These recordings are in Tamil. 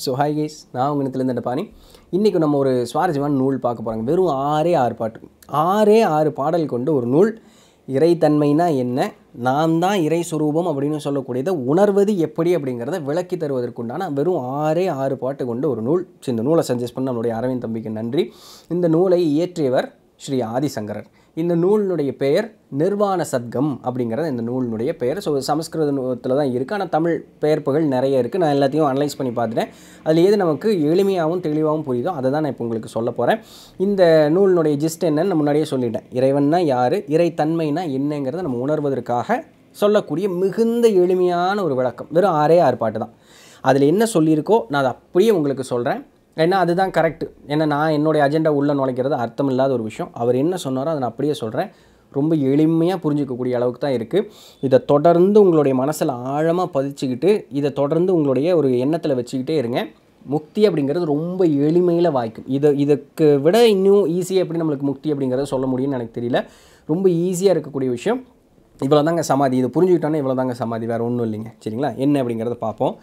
ஸோ ஹாய் கைஸ் நான் உங்கள் இடத்துலேருந்து பாணி இன்றைக்கி நம்ம ஒரு சுவாரஸ்யமான நூல் பார்க்க போகிறாங்க வெறும் ஆறே ஆறு பாட்டு ஆறே ஆறு பாடல் கொண்ட ஒரு நூல் இறைத்தன்மைனா என்ன நாம் தான் இறை சுரூபம் அப்படின்னு சொல்லக்கூடியதை உணர்வது எப்படி அப்படிங்கிறத விளக்கி தருவதற்குண்டான வெறும் ஆறே ஆறு பாட்டு கொண்ட ஒரு நூல் ஸோ இந்த நூலை சஜஸ்ட் பண்ண நம்மளுடைய அரவிந்த் தம்பிக்கு நன்றி இந்த நூலை இயற்றியவர் ஸ்ரீ ஆதிசங்கரர் இந்த நூலினுடைய பெயர் நிர்வாண சத்கம் அப்படிங்கிறது இந்த நூலினுடைய பெயர் ஸோ சமஸ்கிருதத்தில் தான் இருக்குது ஆனால் தமிழ் பெயர்ப்புகள் நிறைய இருக்குது நான் எல்லாத்தையும் அனலைஸ் பண்ணி பார்த்துட்டேன் அதில் எது நமக்கு எளிமையாகவும் தெளிவாகவும் புரியுதோ அதை தான் நான் இப்போ உங்களுக்கு சொல்ல போகிறேன் இந்த நூலினுடைய ஜிஸ்ட் என்னன்னு நான் முன்னாடியே சொல்லிட்டேன் இறைவன்னா யார் இறைத்தன்மைனா என்னங்கிறத நம்ம உணர்வதற்காக சொல்லக்கூடிய மிகுந்த எளிமையான ஒரு விளக்கம் வெறும் ஆறே ஆறு பாட்டு தான் அதில் என்ன சொல்லியிருக்கோ நான் அதை அப்படியே உங்களுக்கு சொல்கிறேன் ஏன்னா அதுதான் கரெக்ட் ஏன்னா நான் என்னுடைய அஜெண்டா உள்ளே நுழைக்கிறது அர்த்தம் இல்லாத ஒரு விஷயம் அவர் என்ன சொன்னாரோ அதை நான் அப்படியே சொல்கிறேன் ரொம்ப எளிமையாக புரிஞ்சிக்கக்கூடிய அளவுக்கு தான் இருக்குது இதை தொடர்ந்து உங்களுடைய மனசில் ஆழமாக பதிச்சுக்கிட்டு இதை தொடர்ந்து உங்களுடைய ஒரு எண்ணத்தில் வச்சுக்கிட்டே இருங்க முக்தி அப்படிங்கிறது ரொம்ப எளிமையில் வாய்க்கும் இதை இதுக்கு விட இன்னும் ஈஸியாக எப்படி நம்மளுக்கு முக்தி அப்படிங்கிறத சொல்ல முடியும்னு எனக்கு தெரியல ரொம்ப ஈஸியாக இருக்கக்கூடிய விஷயம் இவ்வளோ தாங்க சமாதி இதை புரிஞ்சுக்கிட்டோன்னே இவ்வளோ தாங்க சமாதி வேறு ஒன்றும் இல்லைங்க சரிங்களா என்ன அப்படிங்கிறத பார்ப்போம்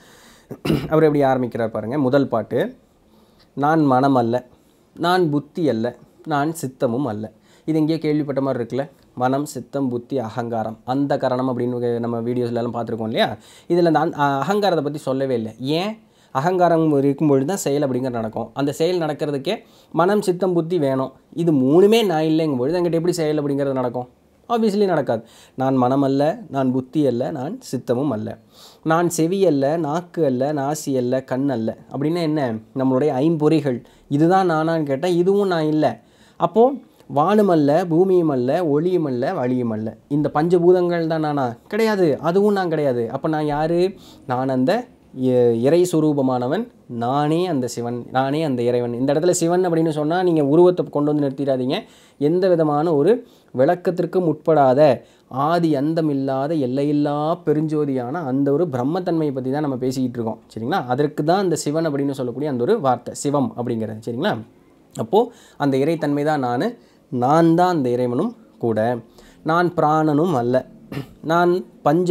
அவர் எப்படி ஆரம்பிக்கிறார் பாருங்கள் முதல் பாட்டு நான் மனம் அல்ல நான் புத்தி அல்ல நான் சித்தமும் அல்ல இது எங்கேயோ கேள்விப்பட்ட மாதிரி இருக்குல்ல மனம் சித்தம் புத்தி அகங்காரம் அந்த கரணம் அப்படின்னு நம்ம வீடியோஸ்லாம் பார்த்துருக்கோம் இல்லையா இதில் அந்த அந்த அகங்காரத்தை பற்றி சொல்லவே இல்லை ஏன் அகங்காரம் இருக்கும்பொழுது தான் செயல் அப்படிங்கிறது நடக்கும் அந்த செயல் நடக்கிறதுக்கே மனம் சித்தம் புத்தி வேணும் இது மூணுமே நான் இல்லைங்கும் பொழுது எங்கிட்ட எப்படி செயல் அப்படிங்கிறது நடக்கும் ஆப்வியஸ்லி நடக்காது நான் மனம் அல்ல நான் புத்தி அல்ல நான் சித்தமும் அல்ல நான் செவி அல்ல நாக்கு அல்ல நாசி அல்ல கண் அல்ல அப்படின்னா என்ன நம்மளுடைய ஐம்பொறிகள் இதுதான் நானான்னு கேட்டால் இதுவும் நான் இல்லை அப்போது வானும் அல்ல பூமியும் அல்ல ஒளியும் அல்ல வழியும் அல்ல இந்த பஞ்சபூதங்கள் தான் நானா கிடையாது அதுவும் நான் கிடையாது அப்போ நான் யார் நான் அந்த இ- இறை சுரூபமானவன் நானே அந்த சிவன் நானே அந்த இறைவன் இந்த இடத்துல சிவன் அப்படின்னு சொன்னால் நீங்கள் உருவத்தை கொண்டு வந்து நிறுத்திடாதீங்க எந்த விதமான ஒரு விளக்கத்திற்கும் உட்படாத ஆதி அந்தம் இல்லாத எல்லையில்லா பெருஞ்சோதியான அந்த ஒரு பிரம்மத்தன்மையை பற்றி தான் நம்ம பேசிக்கிட்டு இருக்கோம் சரிங்களா அதற்கு தான் அந்த சிவன் அப்படின்னு சொல்லக்கூடிய அந்த ஒரு வார்த்தை சிவம் அப்படிங்கிறது சரிங்களா அப்போது அந்த இறைத்தன்மை தான் நான் நான் தான் அந்த இறைவனும் கூட நான் பிராணனும் அல்ல நான் பஞ்ச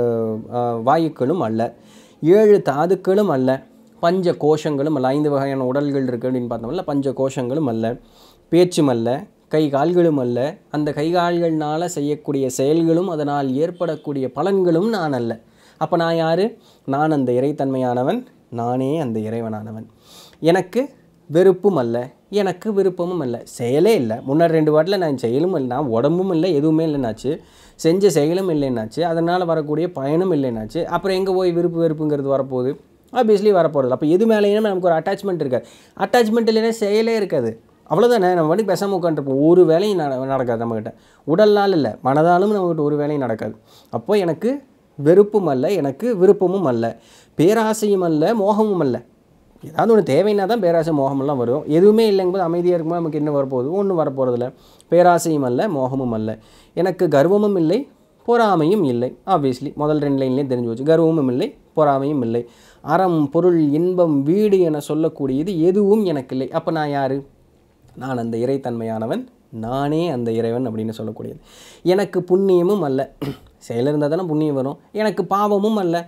அஹ், வாயுக்களும் அல்ல ஏழு தாதுக்களும் அல்ல பஞ்ச கோஷங்களும் அல்ல ஐந்து வகையான உடல்கள் இருக்குது அப்படின்னு பார்த்தோம்ல பஞ்ச கோஷங்களும் அல்ல பேச்சும் அல்ல கை கால்களும் அல்ல அந்த கை கால்கள்னால செய்யக்கூடிய செயல்களும் அதனால் ஏற்படக்கூடிய பலன்களும் நான் அல்ல அப்போ நான் யார் நான் அந்த இறைத்தன்மையானவன் நானே அந்த இறைவனானவன் எனக்கு வெறுப்பும் அல்ல எனக்கு விருப்பமும் இல்லை செயலே இல்லை முன்னாடி ரெண்டு வாட்டில் நான் செயலும் இல்லை நான் உடம்பும் இல்லை எதுவுமே இல்லைனாச்சு செஞ்ச செயலும் இல்லைன்னாச்சு அதனால் வரக்கூடிய பயனும் இல்லைனாச்சு அப்புறம் எங்கே போய் விருப்பு வெறுப்புங்கிறது வரப்போகுது ஆப்வியஸ்லி வரப்போகிறது அப்போ எது மேலேயும் நமக்கு ஒரு அட்டாச்மெண்ட் இருக்காது அட்டாச்மெண்ட் இல்லைன்னா செயலே இருக்காது அவ்வளோதானே நம்ம வந்து பேசாமல் உட்காந்துருப்போம் ஒரு வேலையும் நட நடக்காது நம்மக்கிட்ட உடல்னால் இல்லை மனதாலும் நம்மகிட்ட ஒரு வேலையும் நடக்காது அப்போ எனக்கு வெறுப்பும் அல்ல எனக்கு விருப்பமும் அல்ல பேராசையும் அல்ல மோகமும் அல்ல ஏதாவது ஒன்று தேவைன்னா தான் பேராசை மோகமெல்லாம் வரும் எதுவுமே இல்லைங்கும்போது அமைதியாக இருக்கும்போது நமக்கு என்ன வரப்போகுது ஒன்றும் வரப்போகிறதில்ல பேராசையும் அல்ல மோகமும் அல்ல எனக்கு கர்வமும் இல்லை பொறாமையும் இல்லை ஆப்வியஸ்லி முதல் ரெண்டு லைன்லேயே தெரிஞ்சு போச்சு கர்வமும் இல்லை பொறாமையும் இல்லை அறம் பொருள் இன்பம் வீடு என சொல்லக்கூடியது எதுவும் எனக்கு இல்லை அப்போ நான் யார் நான் அந்த இறைத்தன்மையானவன் நானே அந்த இறைவன் அப்படின்னு சொல்லக்கூடியது எனக்கு புண்ணியமும் அல்ல செயல் இருந்தால் தானே புண்ணியம் வரும் எனக்கு பாவமும் அல்ல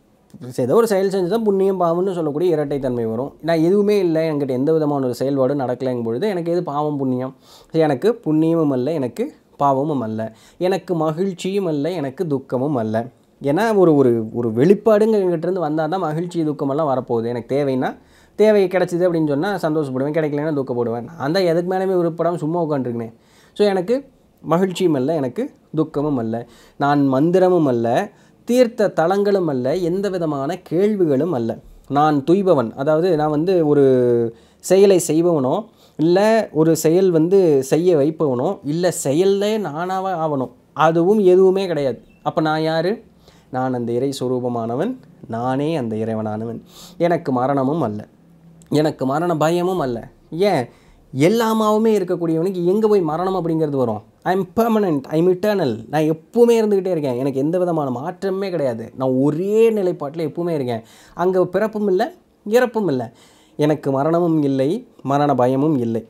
ஏதோ ஒரு செயல் செஞ்சு தான் புண்ணியம் பாவம்னு சொல்லக்கூடிய இரட்டைத்தன்மை வரும் நான் எதுவுமே இல்லை என்கிட்ட எந்த விதமான ஒரு செயல்பாடும் நடக்கலைங்கும் பொழுது எனக்கு எது பாவம் புண்ணியம் எனக்கு புண்ணியமும் அல்ல எனக்கு பாவமும் அல்ல எனக்கு மகிழ்ச்சியும் அல்ல எனக்கு துக்கமும் அல்ல ஏன்னா ஒரு ஒரு ஒரு வெளிப்பாடுங்க என்கிட்டருந்து வந்தால் தான் மகிழ்ச்சி துக்கமெல்லாம் வரப்போகுது எனக்கு தேவைன்னா தேவை கிடச்சிது அப்படின்னு சொன்னால் சந்தோஷப்படுவேன் கிடைக்கலன்னா துக்கப்படுவேன் நான் தான் எதுக்கு மேலேயுமே உருப்படாமல் சும்மா உட்காந்துருக்கேன் ஸோ எனக்கு மகிழ்ச்சியும் அல்ல எனக்கு துக்கமும் அல்ல நான் மந்திரமும் அல்ல தீர்த்த தலங்களும் அல்ல எந்த விதமான கேள்விகளும் அல்ல நான் துய்பவன் அதாவது நான் வந்து ஒரு செயலை செய்பவனோ இல்லை ஒரு செயல் வந்து செய்ய வைப்பவனோ இல்லை செயல்லே நானாக ஆவணும் அதுவும் எதுவுமே கிடையாது அப்போ நான் யார் நான் அந்த இறை சுரூபமானவன் நானே அந்த இறைவனானவன் எனக்கு மரணமும் அல்ல எனக்கு மரண பயமும் அல்ல ஏன் எல்லாமாவுமே இருக்கக்கூடியவனுக்கு எங்கே போய் மரணம் அப்படிங்கிறது வரும் I am permanent I am eternal நான் எப்பவுமே இருந்துக்கிட்டே இருக்கேன் எனக்கு எந்த விதமான மாற்றமே கிடையாது நான் ஒரே நிலைப்பாட்டில் எப்பவுமே இருக்கேன் அங்கே பிறப்பும் இல்லை இறப்பும் இல்லை எனக்கு மரணமும் இல்லை மரண பயமும் இல்லை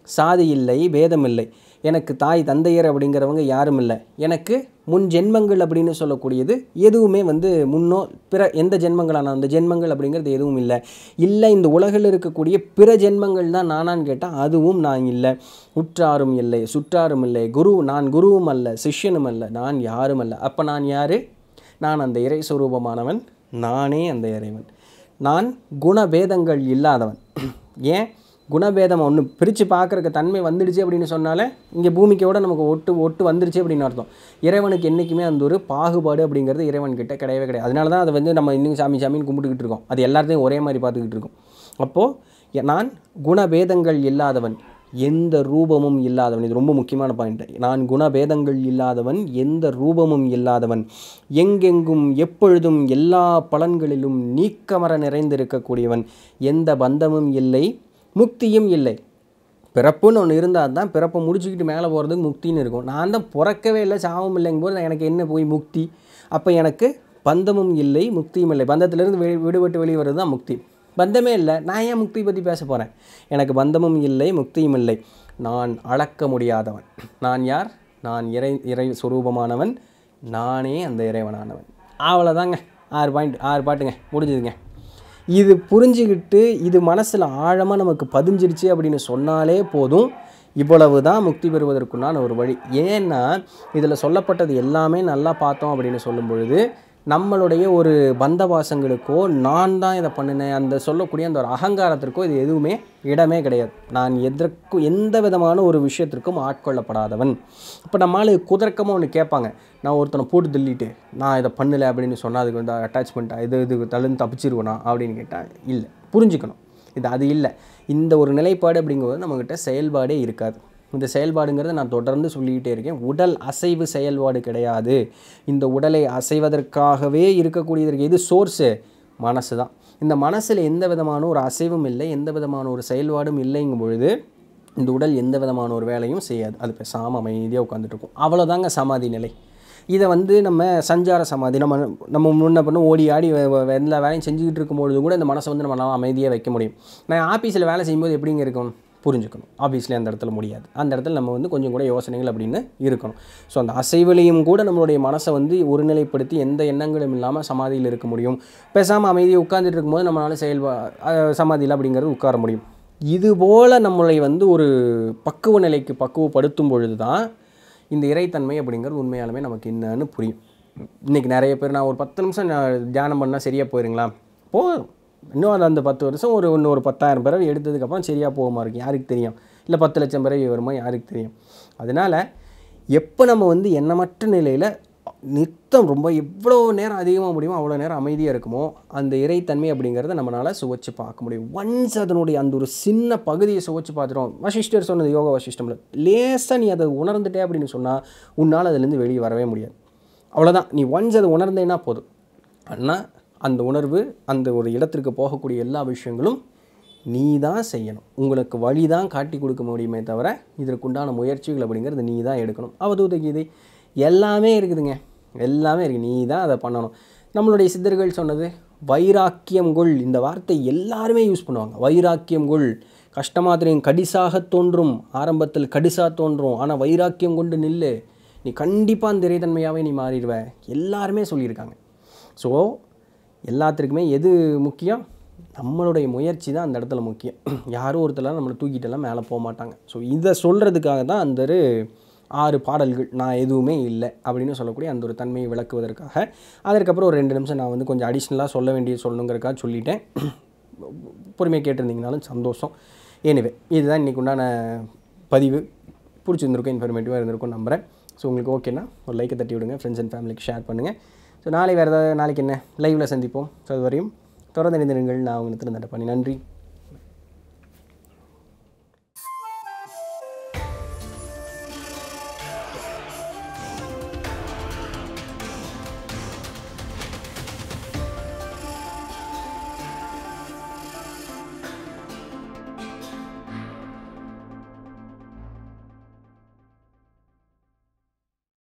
சாதி இல்லை பேதம் இல்லை எனக்கு தாய் தந்தையர் அப்படிங்கிறவங்க யாரும் இல்லை எனக்கு முன் ஜென்மங்கள் அப்படின்னு சொல்லக்கூடியது எதுவுமே வந்து முன்னோ பிற எந்த ஜென்மங்களான அந்த ஜென்மங்கள் அப்படிங்கிறது எதுவும் இல்லை இல்லை இந்த உலகில் இருக்கக்கூடிய பிற ஜென்மங்கள் தான் நானான்னு கேட்டால் அதுவும் நான் இல்லை உற்றாரும் இல்லை சுற்றாரும் இல்லை குரு நான் குருவும் அல்ல சிஷ்யனும் அல்ல நான் யாரும் அல்ல அப்போ நான் யார் நான் அந்த இறை சுரூபமானவன் நானே அந்த இறைவன் நான் குணபேதங்கள் இல்லாதவன் ஏன் குணபேதம் ஒன்று பிரித்து பார்க்குறக்கு தன்மை வந்துடுச்சு அப்படின்னு சொன்னாலே இங்கே பூமிக்கோட நமக்கு ஒட்டு ஒட்டு வந்துடுச்சு அப்படின்னு அர்த்தம் இறைவனுக்கு என்றைக்குமே அந்த ஒரு பாகுபாடு அப்படிங்கிறது இறைவன்கிட்ட கிடையவே கிடையாது அதனால தான் அதை வந்து நம்ம இன்னும் சாமி சாமின்னு கும்பிட்டுக்கிட்டு இருக்கோம் அது எல்லாத்தையும் ஒரே மாதிரி பார்த்துக்கிட்டு இருக்கோம் அப்போது நான் குணபேதங்கள் இல்லாதவன் எந்த ரூபமும் இல்லாதவன் இது ரொம்ப முக்கியமான பாயிண்ட் நான் குணபேதங்கள் இல்லாதவன் எந்த ரூபமும் இல்லாதவன் எங்கெங்கும் எப்பொழுதும் எல்லா பலன்களிலும் நீக்கமர நிறைந்திருக்கக்கூடியவன் எந்த பந்தமும் இல்லை முக்தியும் இல்லை பிறப்புன்னு ஒன்று இருந்தால் தான் பிறப்பை முடிச்சுக்கிட்டு மேலே போகிறதுக்கு முக்தின்னு இருக்கும் நான் தான் பிறக்கவே இல்லை சாவும் இல்லைங்கும் போது எனக்கு என்ன போய் முக்தி அப்போ எனக்கு பந்தமும் இல்லை முக்தியும் இல்லை பந்தத்திலிருந்து வெளி விடுபட்டு வெளியே வர்றது தான் முக்தி பந்தமே இல்லை நான் ஏன் முக்தி பற்றி பேச போகிறேன் எனக்கு பந்தமும் இல்லை முக்தியும் இல்லை நான் அளக்க முடியாதவன் நான் யார் நான் இறை இறை சுரூபமானவன் நானே அந்த இறைவனானவன் அவ்வளோதாங்க ஆறு பாயிண்ட் ஆறு பாட்டுங்க முடிஞ்சுதுங்க இது புரிஞ்சுக்கிட்டு இது மனசில் ஆழமாக நமக்கு பதிஞ்சிருச்சு அப்படின்னு சொன்னாலே போதும் இவ்வளவு தான் முக்தி பெறுவதற்குண்டான ஒரு வழி ஏன்னா இதில் சொல்லப்பட்டது எல்லாமே நல்லா பார்த்தோம் அப்படின்னு சொல்லும் பொழுது நம்மளுடைய ஒரு பந்தவாசங்களுக்கோ நான் தான் இதை பண்ணினேன் அந்த சொல்லக்கூடிய அந்த ஒரு அகங்காரத்திற்கோ இது எதுவுமே இடமே கிடையாது நான் எதற்கும் எந்த விதமான ஒரு விஷயத்திற்கும் ஆட்கொள்ளப்படாதவன் இப்போ நம்மளால் குதர்க்கமாக ஒன்று கேட்பாங்க நான் ஒருத்தனை போட்டு தள்ளிட்டு நான் இதை பண்ணலை அப்படின்னு சொன்னால் அதுக்கு வந்து அட்டாச்மெண்ட்டாக இது இது தள்ளுன்னு தப்பிச்சிருவேனா அப்படின்னு கேட்டால் இல்லை புரிஞ்சுக்கணும் இது அது இல்லை இந்த ஒரு நிலைப்பாடு அப்படிங்கும்போது நம்மக்கிட்ட செயல்பாடே இருக்காது இந்த செயல்பாடுங்கிறத நான் தொடர்ந்து சொல்லிக்கிட்டே இருக்கேன் உடல் அசைவு செயல்பாடு கிடையாது இந்த உடலை அசைவதற்காகவே இருக்கக்கூடியதற்கு எது சோர்ஸு மனசு தான் இந்த மனசில் எந்த விதமான ஒரு அசைவும் இல்லை எந்த விதமான ஒரு செயல்பாடும் இல்லைங்கும் பொழுது இந்த உடல் எந்த விதமான ஒரு வேலையும் செய்யாது அது பேசாமல் அமைதியாக உட்காந்துட்டு இருக்கும் அவ்வளோதாங்க சமாதி நிலை இதை வந்து நம்ம சஞ்சார சமாதி நம்ம நம்ம முன்ன பண்ண ஓடி ஆடி வே- வே- எல்லா வேலையும் செஞ்சுக்கிட்டு இருக்கும்பொழுது கூட இந்த மனசை வந்து நம்ம அமைதியாக வைக்க முடியும் நான் ஆஃபீஸில் வேலை செய்யும்போது எப்படிங்க இருக்கும் புரிஞ்சுக்கணும் ஆஃபீஸில் அந்த இடத்துல முடியாது அந்த இடத்துல நம்ம வந்து கொஞ்சம் கூட யோசனைகள் அப்படின்னு இருக்கணும் ஸோ அந்த அசைவிலையும் கூட நம்மளுடைய மனசை வந்து ஒருநிலைப்படுத்தி எந்த எண்ணங்களும் இல்லாமல் சமாதியில் இருக்க முடியும் பேசாமல் அமைதியாக உட்கார்ந்துட்டு இருக்கும்போது நம்மளால் செயல்பா அஹ் சமாதியில் அப்படிங்கிறது உட்கார முடியும் இது போல் நம்மளை வந்து ஒரு பக்குவ நிலைக்கு பக்குவப்படுத்தும் பொழுது தான் இந்த இறைத்தன்மை அப்படிங்கிறது உண்மையாலுமே நமக்கு என்னன்னு புரியும் இன்றைக்கி நிறைய பேர் நான் ஒரு பத்து நிமிஷம் நான் தியானம் பண்ணால் சரியாக போயிருங்களா போதும் இன்னும் அது அந்த பத்து வருஷம் ஒரு இன்னும் ஒரு பத்தாயிரம் பிறவி எடுத்ததுக்கப்புறம் சரியாக போகுமா இருக்கு யாருக்கு தெரியும் இல்லை பத்து லட்சம் பிறவி வருமா யாருக்கு தெரியும் அதனால் எப்போ நம்ம வந்து எண்ணமற்ற நிலையில் நித்தம் ரொம்ப எவ்வளோ நேரம் அதிகமாக முடியுமோ அவ்வளோ நேரம் அமைதியாக இருக்குமோ அந்த இறைத்தன்மை அப்படிங்கிறத நம்மளால் சுவைச்சு பார்க்க முடியும் ஒன்ஸ் அதனுடைய அந்த ஒரு சின்ன பகுதியை சுவைச்சு பார்த்துட்டோம் வசிஷ்டர் சொன்னது யோகா வசிஷ்டமில் லேசாக நீ அதை உணர்ந்துட்டே அப்படின்னு சொன்னால் உன்னால் அதுலேருந்து வெளியே வரவே முடியாது அவ்வளோதான் நீ ஒன்ஸ் அதை உணர்ந்தேன்னா போதும் ஆனால் அந்த உணர்வு அந்த ஒரு இடத்திற்கு போகக்கூடிய எல்லா விஷயங்களும் நீ தான் செய்யணும் உங்களுக்கு வழி தான் காட்டி கொடுக்க முடியுமே தவிர இதற்குண்டான முயற்சிகள் அப்படிங்கிறது நீ தான் எடுக்கணும் அவதூத கீதை எல்லாமே இருக்குதுங்க எல்லாமே இருக்குது நீ தான் அதை பண்ணணும் நம்மளுடைய சித்தர்கள் சொன்னது வைராக்கியம் கொள் இந்த வார்த்தை எல்லாருமே யூஸ் பண்ணுவாங்க வைராக்கியம் கொள் கஷ்டமாத்திரையும் கடிசாக தோன்றும் ஆரம்பத்தில் கடிசா தோன்றும் ஆனால் வைராக்கியம் கொண்டு நில்லு நீ கண்டிப்பாக அந்த இறைத்தன்மையாகவே நீ மாறிடுவ எல்லாருமே சொல்லியிருக்காங்க ஸோ எல்லாத்திற்குமே எது முக்கியம் நம்மளுடைய முயற்சி தான் அந்த இடத்துல முக்கியம் யாரும் ஒருத்தலாம் நம்மளை தூக்கிட்டெல்லாம் மேலே போக மாட்டாங்க ஸோ இதை சொல்கிறதுக்காக தான் அந்த ஒரு ஆறு பாடல்கள் நான் எதுவுமே இல்லை அப்படின்னு சொல்லக்கூடிய அந்த ஒரு தன்மையை விளக்குவதற்காக அதற்கப்புறம் ஒரு ரெண்டு நிமிஷம் நான் வந்து கொஞ்சம் அடிஷ்னலாக சொல்ல வேண்டியது சொல்லணுங்கிறக்காக சொல்லிட்டேன் பொறுமையாக கேட்டிருந்தீங்கனாலும் சந்தோஷம் எனிவே இதுதான் இன்றைக்கி உண்டான பதிவு பிடிச்சிருந்திருக்கும் இன்ஃபர்மேட்டிவாக இருந்திருக்கும் நம்புகிறேன் ஸோ உங்களுக்கு ஓகேனா ஒரு லைக்கை தட்டி விடுங்க ஃப்ரெண்ட்ஸ் அண்ட் ஃபேமிலிக்கு ஷேர் பண்ணுங்கள் ஸோ நாளை வேறு ஏதாவது நாளைக்கு என்ன லைவில் சந்திப்போம் ஸோ அது வரையும் தொடர்ந்து இணைந்திருங்கள் நான் உங்களுக்கு திருந்தட்ட பண்ணி நன்றி